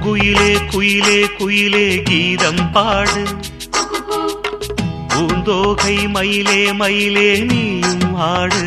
பூங்குயிலே குயிலே குயிலே கீதம் பாடு பூந்தோகை மயிலே மயிலே நீயும் ஆடு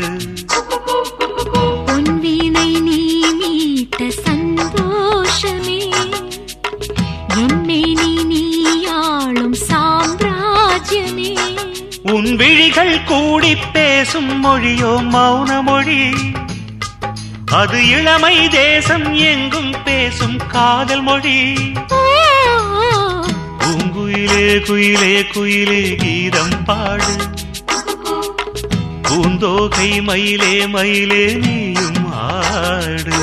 பொன் வீணை நீ மீட்ட சந்தோஷமே என்னை நீ நீயாளும் சாம்ராஜ்யமே உன் விழிகள் கூடி பேசும் மொழியோ மௌன மொழி அது இளமை தேசம் எங்கும் பேசும் காதல் மொழி ஓ, பூங்குயிலே குயிலே குயிலே கீதம் பாடு பூந்தோகை மயிலே மயிலே நீயும் ஆடு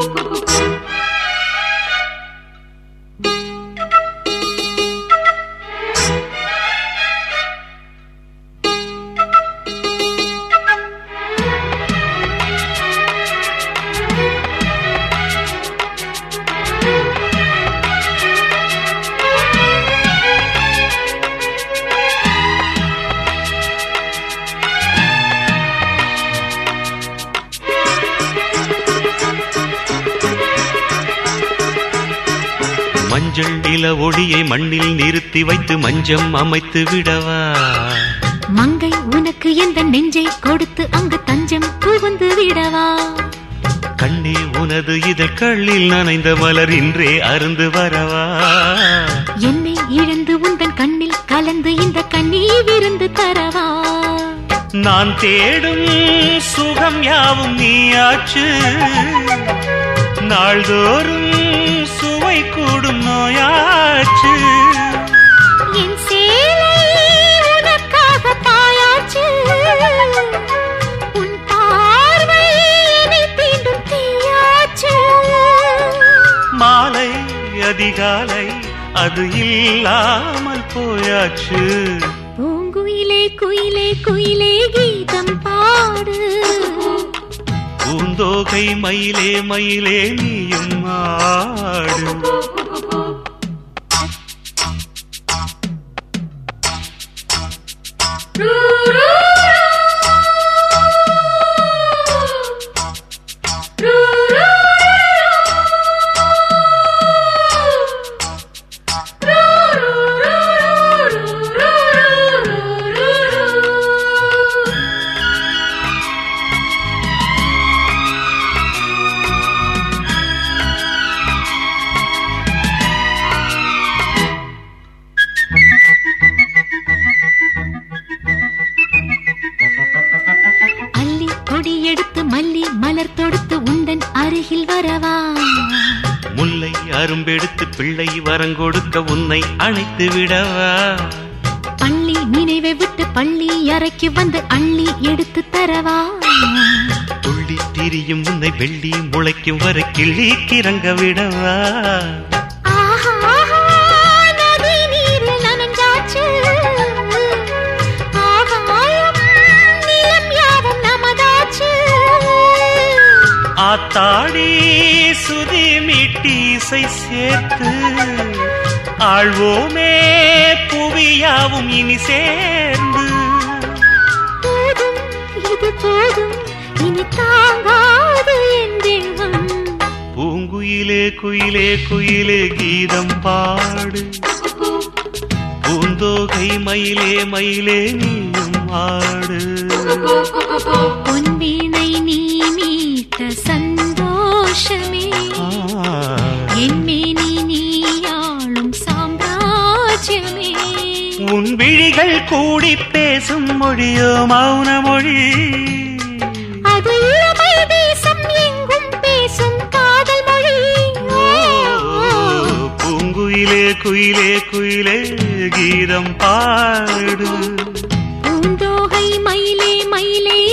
மஞ்சள் நில ஒளியை மண்ணில் நிறுத்தி வைத்து மஞ்சம் அமைத்து விடவா மங்கை உனக்கு எந்த நெஞ்சை கொடுத்து அங்கு தஞ்சம் புகுந்து விடவா கண்ணே உனது இதழ்களில் நனைந்த மலர் இன்றே அருந்து வரவா என்னை இழந்து உந்தன் கண்ணில் கலந்து இந்த கண்ணீர் விருந்து தரவா நான் தேடும் சுகம் யாவும் நீயாச்சு நாள்தோறும் சுவை கூடும் நோயாச்சு என் சேலை உனக்காக பாயாச்சு உன் பார்வை என்னை தீண்டும் தீயாச்சு மாலை அதிகாலை அது இல்லாமல் போயாச்சு பூங்குயிலே குயிலே குயிலே கீதம் பாடு பூந்தோகை மயிலே மயிலே நீயும் ஆடு அள்ளி கொடி எடுத்து மல்லி மலர் தொடுத்து உந்தன் அருகில் வரவா முல்லை அரும்பெடுத்து பிள்ளை வரங்கொடுக்க உன்னை அணைத்து விடவா பள்ளி நினைவை விட்டு பள்ளி அறைக்கு வந்து அள்ளி எடுத்து தரவா துள்ளி திரியும் உன்னை வெள்ளி முளைக்கும் வரை கிள்ளி கிறங்க விடவா ஆஹா, ஆஹா, நதி நீரில் நனைஞ்சாச்சு. ஆகாயம், நிலம் யாவும் நமதாச்சு. ஆத்தாடி சுதி மீட்டி இசை சேர்த்து ஆழ்வோமே புவியாவும் இனி சேர்ந்து போதும், இது போதும், இனி தாங்காது என் தெய்வம். பூங்குயிலே குயிலே குயிலே கீதம் பாடு பூந்தோகை மயிலே மயிலே நீயும் ஆடு பொன் வீணை நீ மீட்ட சந்தோஷமே ஆ. என்மேனி நீயாளும் சாம்ராஜ்யமே உன் விழிகள் கூடி பேசும் மொழியோ மௌன மொழி அது இளமை தேசம் எங்கும் பேசும் காதல் மொழி ஓ, பூங்குயிலே குயிலே குயிலே கீதம் பாடு பூந்தோகை மயிலே மயிலே